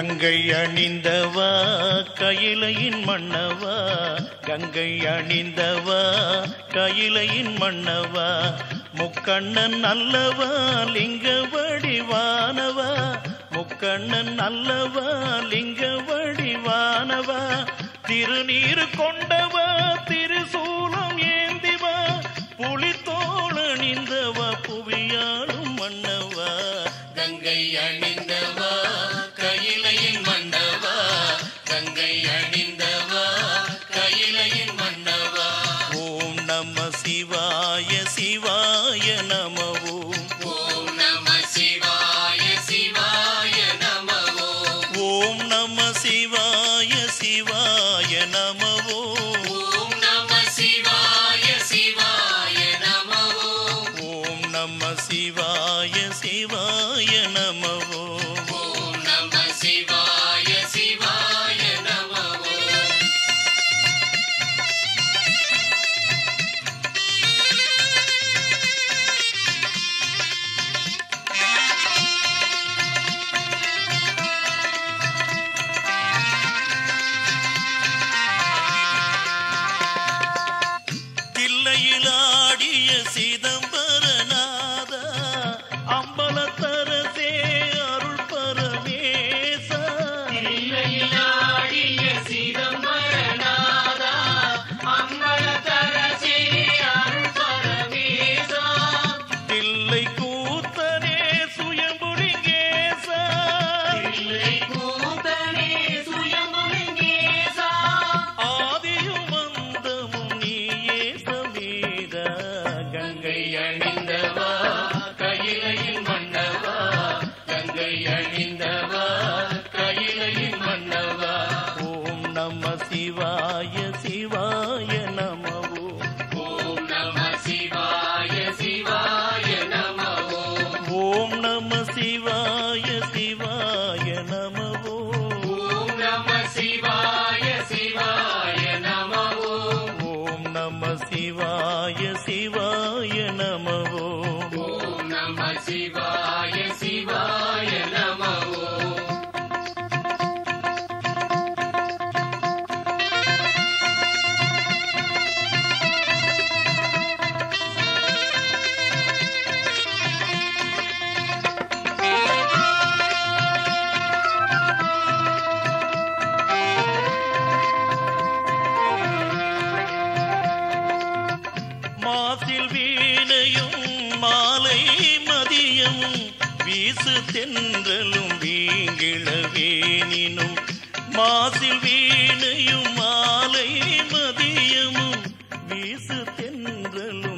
கங்கை அணிந்தவா கையிலையின் மன்னவா கங்கை அணிந்தவா கையிலையின் மன்னவா முக்கண்ணன் நல்லவா லிங்க வடிவானவா முக்கண்ணன் நல்லவா லிங்க வடிவானவா திருநீரு கொண்டவா திருசூலம் ஏந்திவா புலித்தோள் அணிந்தவா புவியாளும் மன்னவா கங்கை அணிந்தவா கையிலையின் மன்னவா கங்கை அணிந்தவா கையிலையின் மன்னவா ஓம் நம சிவாய சிவாய நம ஓம் ஓம் நம சிவாய சிவாய நம ஓம் ஓம் நம சிவாய சிவாய நம ஓம் ஓம் நம சிவாய சிவாய நம ஓம் ஓம் நம சிவாய சிவாய நம ஓம் ஓம் நம சிவாய சிவாய நம ஓம் தில்லையிலாடிய சிதம்பரநாதா அம்பலத்தரசே அருள் பரமேசா தில்லையிலாடிய சிதம்பரநாதா அம்பலத்தரசே அருள் பரமேசா தில்லை கூத்தனே சுயம்புலிங்கேசா தில்லை கூத்தனே சுயம்புலிங்கேசா ஆதியும் அந்தமும் நீயே சமேதா கங்கை அணிந்தவா கையிலையின் மன்னவா கங்கை அணிந்தவா கையிலையின் மன்னவா ஓம் நம சிவாய சிவாய நம ஓம் ஓம் நம சிவாய சிவாய நம ஓம் ஓம் நம சிவாய சிவாய நம ஓம் ஓம் நம சிவாய சிவாய நம ஓம் ஓம் நம சிவாய சிவாய நம ஓம் ஓம் நம சிவாய சிவாய நம ஓம் மாசில் வீணையும் மாலை மதியமும் வீசு தென்றலும் வீங்கிழவேனினும் மாசில் வீணையும் மாலை மதியமும் வீசு தென்றலும்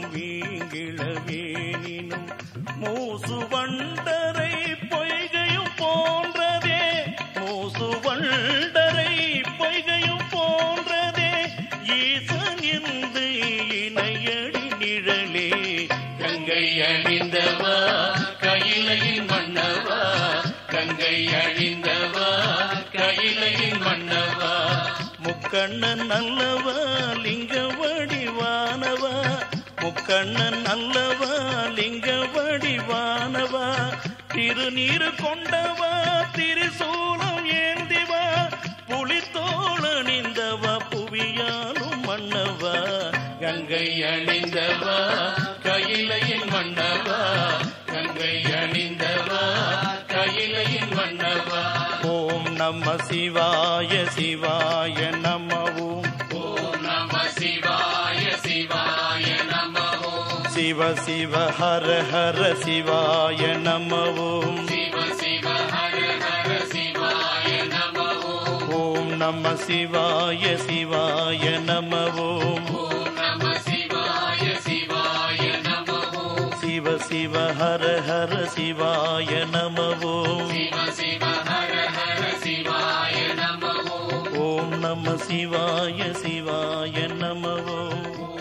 வீங்கிழவேனினும் மூசு வண்டரை பொய்கையும் போன்றதே மூசு வண்டரை பொய்கையும் போன்றதே ஈசன் என்று இணையடி நிழலே கங்கை அணிந்தவா கையிலையின் மன்னவா கங்கை அணிந்தவா கையிலையின் மன்னவா முக்கண்ணன் நல்லவா லிங்க வடிவானவா முக்கண்ணன் நல்லவா லிங்க வடிவானவா திருநீரு கொண்டவா திரிசூலம் ஏந்திவா புலித்தோள் அணிந்தவா புவியாலும் மன்னவா கங்கை அணிந்தவா கையிலையின் மன்னவா கங்கை அணிந்தவா கையிலையின் மன்னவா ஓம் நம சிவாய சிவாய நம ஓம் ஓம் நம சிவாய சிவாய நம ஓம் சிவ சிவ ஹர ஹர சிவாய நம ஓம் சிவ சிவ ஹர ஹர சிவாய நம ஓம் ஓம் நம சிவாய சிவாய நம ஓம் ஓம் நம சிவாய சிவாய நம ஓம் சிவ சிவ ஹர ஹர சிவாய நம ஓம் சிவ சிவ ஹர ஹர சிவாய நம ஓம் ஓம் நம சிவாய சிவாய நம ஓம்